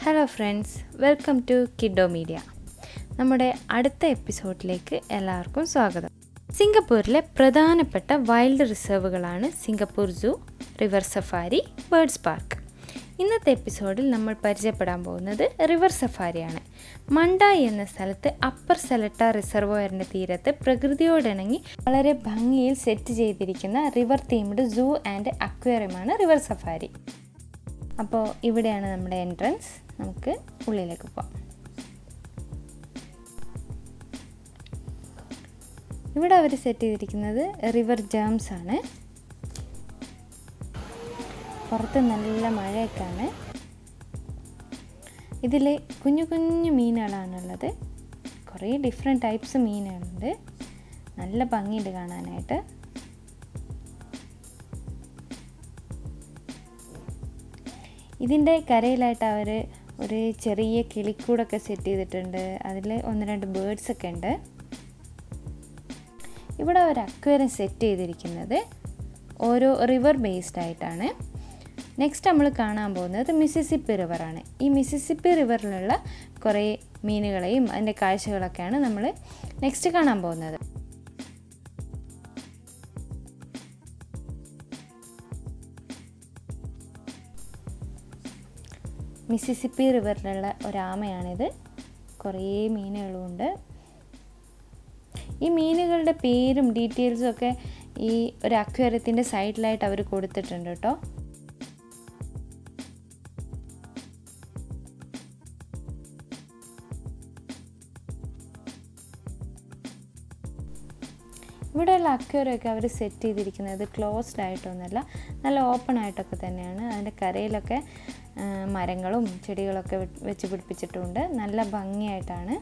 hello friends welcome to Kido media നമ്മുടെ അടുത്ത എപ്പിസോഡിലേക്ക് എല്ലാവർക്കും സ്വാഗതം സിംഗപ്പൂരിലെ പ്രധാനപ്പെട്ട വൈൽഡ് റിസർവുകളാണ് Singapore zoo river safari birds park ഇന്നത്തെ എപ്പിസോഡിൽ നമ്മൾ പരിചയപ്പെടാൻ പോകുന്നത് റിവർ സഫാരിയാണ് മണ്ടായി എന്ന സ്ഥലത്ത് അപ്പർ സെലട്ട റിസർവോയറിൻ്റെ തീരത്ത് പ്രകൃതിയോടിണങ്ങി വളരെ ഭംഗിയിൽ സെറ്റ് ചെയ്തിരിക്കുന്ന റിവർ തീംഡ് സൂ ആൻഡ് അക്വേറിയമാണ് റിവർ സഫാരി അപ്പോൾ ഇവിടെയാണ് നമ്മുടെ എൻട്രൻസ് നമുക്ക് ഉള്ളിലേക്ക് പോവാം ഇവിടെ അവർ സെറ്റ് ചെയ്തിരിക്കുന്നത് റിവർ ജാംസ് ആണ് പുറത്ത് നല്ല മഴയൊക്കെയാണ് ഇതിൽ കുഞ്ഞു കുഞ്ഞു മീനുകളാണുള്ളത് കുറേ ഡിഫറെൻറ്റ് ടൈപ്സ് മീനുകളുണ്ട് നല്ല ഭംഗിയുണ്ട് കാണാനായിട്ട് ഇതിൻ്റെ കരയിലായിട്ട് അവർ ഒരു ചെറിയ കിളിക്കൂടൊക്കെ സെറ്റ് ചെയ്തിട്ടുണ്ട് അതിൽ ഒന്ന് രണ്ട് ബേർഡ്സ് ഒക്കെ ഉണ്ട് ഇവിടെ ഒരു അക്വേറിയം സെറ്റ് ചെയ്തിരിക്കുന്നത് ഓരോ റിവർ ബേസ്ഡ് ആയിട്ടാണ് നെക്സ്റ്റ് നമ്മൾ കാണാൻ പോകുന്നത് മിസിസിപ്പി റിവറാണ് ഈ മിസിസിപ്പി റിവറിലുള്ള കുറേ മീനുകളെയും അതിൻ്റെ കാഴ്ചകളൊക്കെയാണ് നമ്മൾ നെക്സ്റ്റ് കാണാൻ പോകുന്നത് മിസിസിപ്പി റിവറിലുള്ള ഒരാമയാണിത് കുറേ മീനുകളുമുണ്ട് ഈ മീനുകളുടെ പേരും ഡീറ്റെയിൽസും ഒക്കെ ഈ ഒരു അക്വേറിയത്തിൻ്റെ സൈഡിലായിട്ട് അവർ കൊടുത്തിട്ടുണ്ട് കേട്ടോ ഇവിടെയുള്ള അക്വേറിയൊക്കെ അവർ സെറ്റ് ചെയ്തിരിക്കുന്നത് ക്ലോസ്ഡ് ആയിട്ടൊന്നുമല്ല നല്ല ഓപ്പൺ ആയിട്ടൊക്കെ തന്നെയാണ് അതിൻ്റെ കരയിലൊക്കെ മരങ്ങളും ചെടികളൊക്കെ വെച്ച് പിടിപ്പിച്ചിട്ടുണ്ട് നല്ല ഭംഗിയായിട്ടാണ്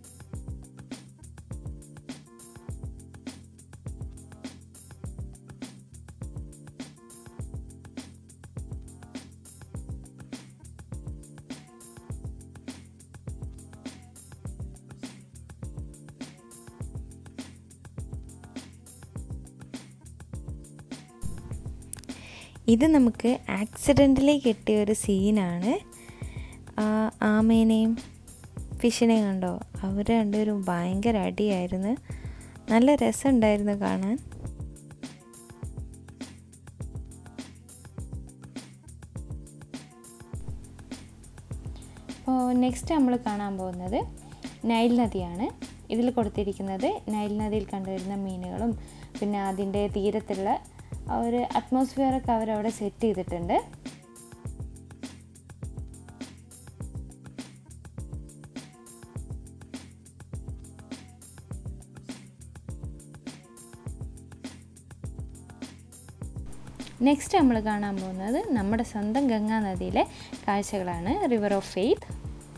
ഇത് നമുക്ക് ആക്സിഡൻ്റലി കിട്ടിയ ഒരു സീനാണ് ആമേനെയും ഫിഷിനെയും കണ്ടോ അവർ രണ്ടുപേരും ഭയങ്കര അടിയായിരുന്നു നല്ല രസമുണ്ടായിരുന്നു കാണാൻ അപ്പോൾ നെക്സ്റ്റ് നമ്മൾ കാണാൻ പോകുന്നത് നൈൽ നദിയാണ് ഇതിൽ കൊടുത്തിരിക്കുന്നത് നൈൽ നദിയിൽ കണ്ടുവരുന്ന മീനുകളും പിന്നെ അതിൻ്റെ തീരത്തുള്ള ആ ഒരു അറ്റ്മോസ്ഫിയറൊക്കെ അവരവിടെ സെറ്റ് ചെയ്തിട്ടുണ്ട് നെക്സ്റ്റ് നമ്മൾ കാണാൻ പോകുന്നത് നമ്മുടെ സ്വന്തം ഗംഗാ നദിയിലെ കാഴ്ചകളാണ് റിവർ ഓഫ് ഫെയ്ത്ത്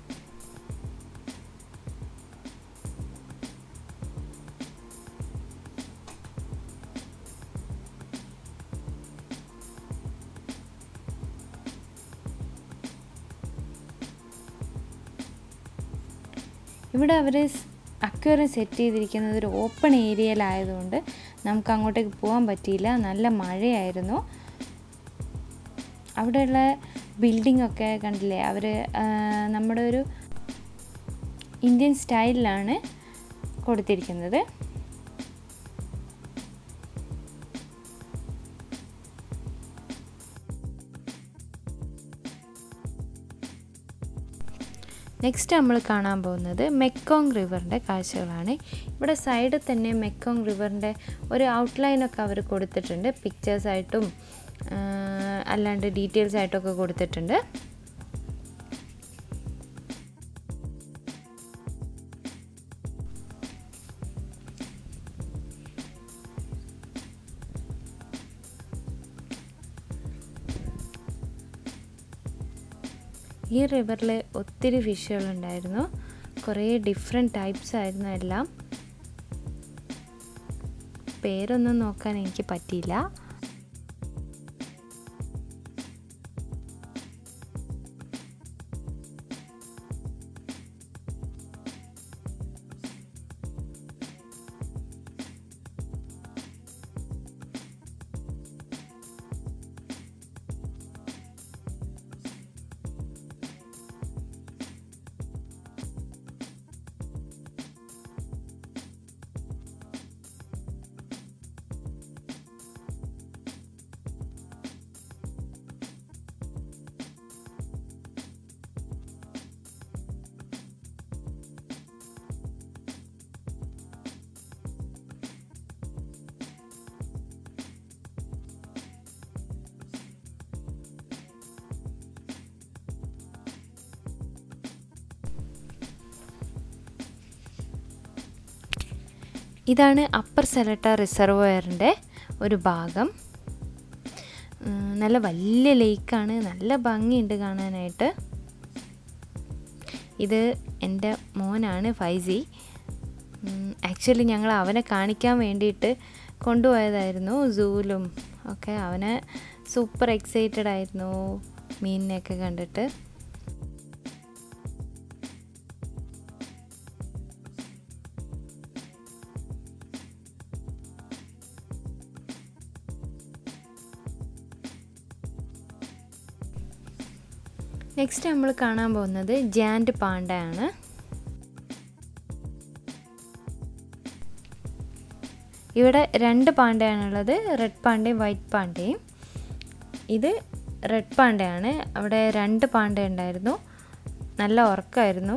ഇവിടെ അവർ അക്വേറിയം സെറ്റ് ചെയ്തിരിക്കുന്നത് ഒരു ഓപ്പൺ ഏരിയയിലായതുകൊണ്ട് നമുക്ക് അങ്ങോട്ടേക്ക് പോകാൻ പറ്റിയില്ല നല്ല മഴയായിരുന്നു അവിടെയുള്ള ബിൽഡിംഗ് ഒക്കെ കണ്ടില്ലേ അവർ നമ്മുടെ ഒരു ഇന്ത്യൻ സ്റ്റൈലിലാണ് കൊടുത്തിരിക്കുന്നത് നെക്സ്റ്റ് നമ്മൾ കാണാൻ പോകുന്നത് മെക്കോങ് റിവറിൻ്റെ കാഴ്ചകളാണ് ഇവിടെ സൈഡിൽ തന്നെ മെക്കോങ് റിവറിൻ്റെ ഒരു ഔട്ട്ലൈനൊക്കെ അവർ കൊടുത്തിട്ടുണ്ട് പിക്ചേഴ്സായിട്ടും അല്ലാണ്ട് ഡീറ്റെയിൽസ് ആയിട്ടൊക്കെ കൊടുത്തിട്ടുണ്ട് ഈ റിവറിൽ ഒത്തിരി ഫിഷുകളുണ്ടായിരുന്നു കുറേ ഡിഫറെൻറ്റ് ടൈപ്സ് ആയിരുന്നു എല്ലാം പേരൊന്നും നോക്കാൻ എനിക്ക് പറ്റിയില്ല ഇതാണ് അപ്പർ സെലട്ട റിസർവോയറിൻ്റെ ഒരു ഭാഗം ഉം, നല്ല വലിയ ലേക്കാണ് നല്ല ഭംഗിയുണ്ട് കാണാനായിട്ട് ഇത് എൻ്റെ മോനാണ് ഫൈസി ആക്ച്വലി ഞങ്ങൾ അവനെ കാണിക്കാൻ വേണ്ടിയിട്ട് കൊണ്ടുപോയതായിരുന്നു സൂവിലും ഒക്കെ അവനെ സൂപ്പർ എക്സൈറ്റഡ് ആയിരുന്നു മീനിനെയൊക്കെ കണ്ടിട്ട് നെക്സ്റ്റ് നമ്മൾ കാണാൻ പോകുന്നത് ജാൻഡ് പാണ്ടയാണ് ഇവിടെ രണ്ട് പാണ്ടയാണുള്ളത് റെഡ് പാണ്ടയും വൈറ്റ് പാണ്ടയും ഇത് റെഡ് പാണ്ടയാണ് അവിടെ രണ്ട് പാണ്ട ഉണ്ടായിരുന്നു നല്ല ഉറക്കമായിരുന്നു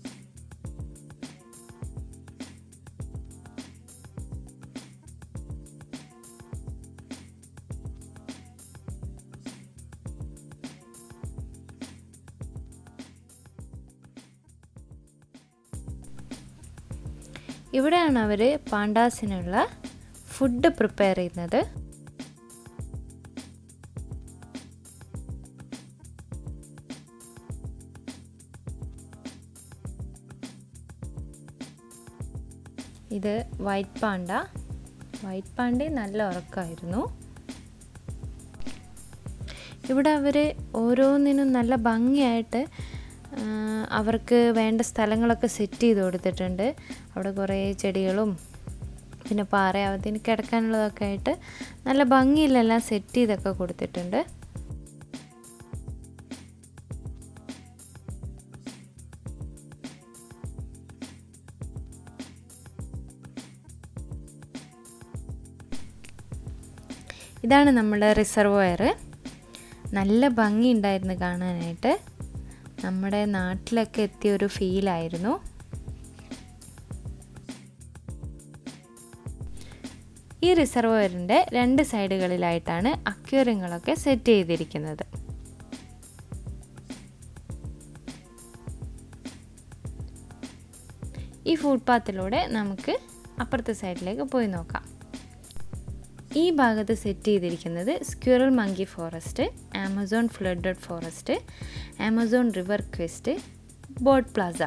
ഇവിടെയാണ് അവർ പാണ്ടാസിനുള്ള ഫുഡ് പ്രിപ്പയർ ചെയ്യുന്നത് ഇത് വൈറ്റ് പാണ്ട വൈറ്റ് പാണ്ട നല്ല ഉറക്കമായിരുന്നു ഇവിടെ അവർ ഓരോന്നിനും നല്ല ഭംഗിയായിട്ട് ആ, അവർക്ക് വേണ്ട സ്ഥലങ്ങളൊക്കെ സെറ്റ് ചെയ്ത് കൊടുത്തിട്ടുണ്ട് അവിടെ കുറേ ചെടികളും പിന്നെ പാറ അതിന് കിടക്കാനുള്ളതൊക്കെ ആയിട്ട് നല്ല ഭംഗിയിലെല്ലാം സെറ്റ് ചെയ്തൊക്കെ കൊടുത്തിട്ടുണ്ട് ഇതാണ് നമ്മുടെ റിസർവോയർ നല്ല ഭംഗി ഉണ്ടായിരുന്നു കാണാനായിട്ട് നമ്മുടെ നാട്ടിലൊക്കെ എത്തിയ ഒരു ഫീലായിരുന്നു ഈ റിസർവോയറിൻ്റെ രണ്ട് സൈഡുകളിലായിട്ടാണ് അക്വേറിയങ്ങളൊക്കെ സെറ്റ് ചെയ്തിരിക്കുന്നത് ഈ ഫുട്പാത്തിലൂടെ നമുക്ക് അപ്പുറത്തെ സൈഡിലേക്ക് പോയി നോക്കാം ഈ ഭാഗത്ത് സെറ്റ് ചെയ്തിരിക്കുന്നത് squirrel monkey forest Amazon flooded forest Amazon river quest boat plaza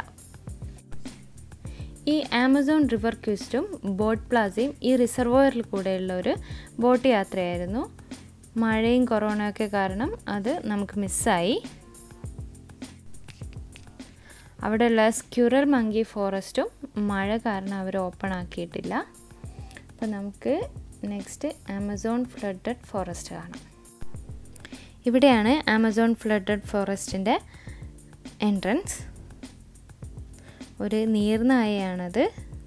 ഈ ആമസോൺ റിവർ ക്വസ്റ്റും ബോട്ട് പ്ലാസയും ഈ റിസർവോയറിൽ കൂടെയുള്ള ഒരു ബോട്ട് യാത്രയായിരുന്നു മഴയും കൊറോണയൊക്കെ കാരണം അത് നമുക്ക് മിസ്സായി അവിടെയുള്ള സ്ക്യൂറൽ മങ്കി ഫോറസ്റ്റും മഴ കാരണം അവർ ഓപ്പൺ ആക്കിയിട്ടില്ല അപ്പോൾ നമുക്ക് നെക്സ്റ്റ് ആമസോൺ ഫ്ലഡഡ് ഫോറസ്റ്റ് കാണാം ഇവിടെയാണ് ആമസോൺ ഫ്ലഡഡ് ഫോറസ്റ്റിൻ്റെ എൻട്രൻസ് ഒരു നീർനായയാണത്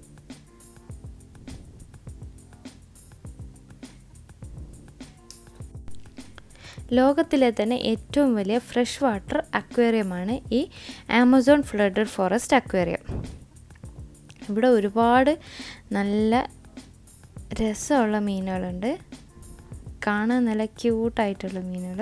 ലോകത്തിലെ തന്നെ ഏറ്റവും വലിയ ഫ്രഷ് വാട്ടർ അക്വേറിയമാണ് ഈ ആമസോൺ ഫ്ലഡഡ് ഫോറസ്റ്റ് അക്വേറിയം ഇവിടെ ഒരുപാട് നല്ല രസമുള്ള മീനുകളുണ്ട് കാണാൻ നല്ല ക്യൂട്ടായിട്ടുള്ള മീനുകൾ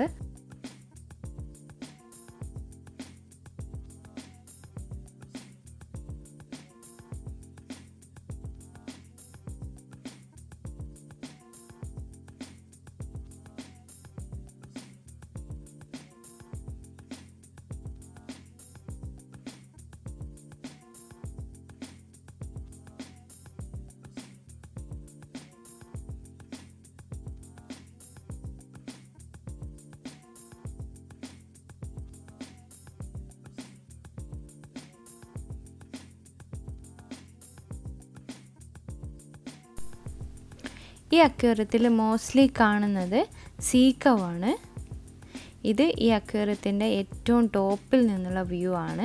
ഈ അക്വേറിയത്തിൽ മോസ്റ്റ്ലി കാണുന്നത് സീക്കവാണ് ഇത് ഈ അക്വേറിയത്തിൻ്റെ ഏറ്റവും ടോപ്പിൽ നിന്നുള്ള വ്യൂ ആണ്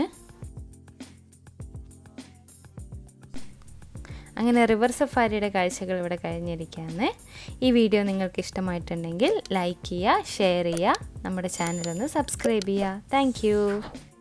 അങ്ങനെ റിവർ സഫാരിയുടെ കാഴ്ചകൾ ഇവിടെ കഴിഞ്ഞിരിക്കുകയാണ് ഈ വീഡിയോ നിങ്ങൾക്ക് ഇഷ്ടമായിട്ടുണ്ടെങ്കിൽ ലൈക്ക് ചെയ്യുക ഷെയർ ചെയ്യുക നമ്മുടെ ചാനലൊന്ന് സബ്സ്ക്രൈബ് ചെയ്യുക താങ്ക്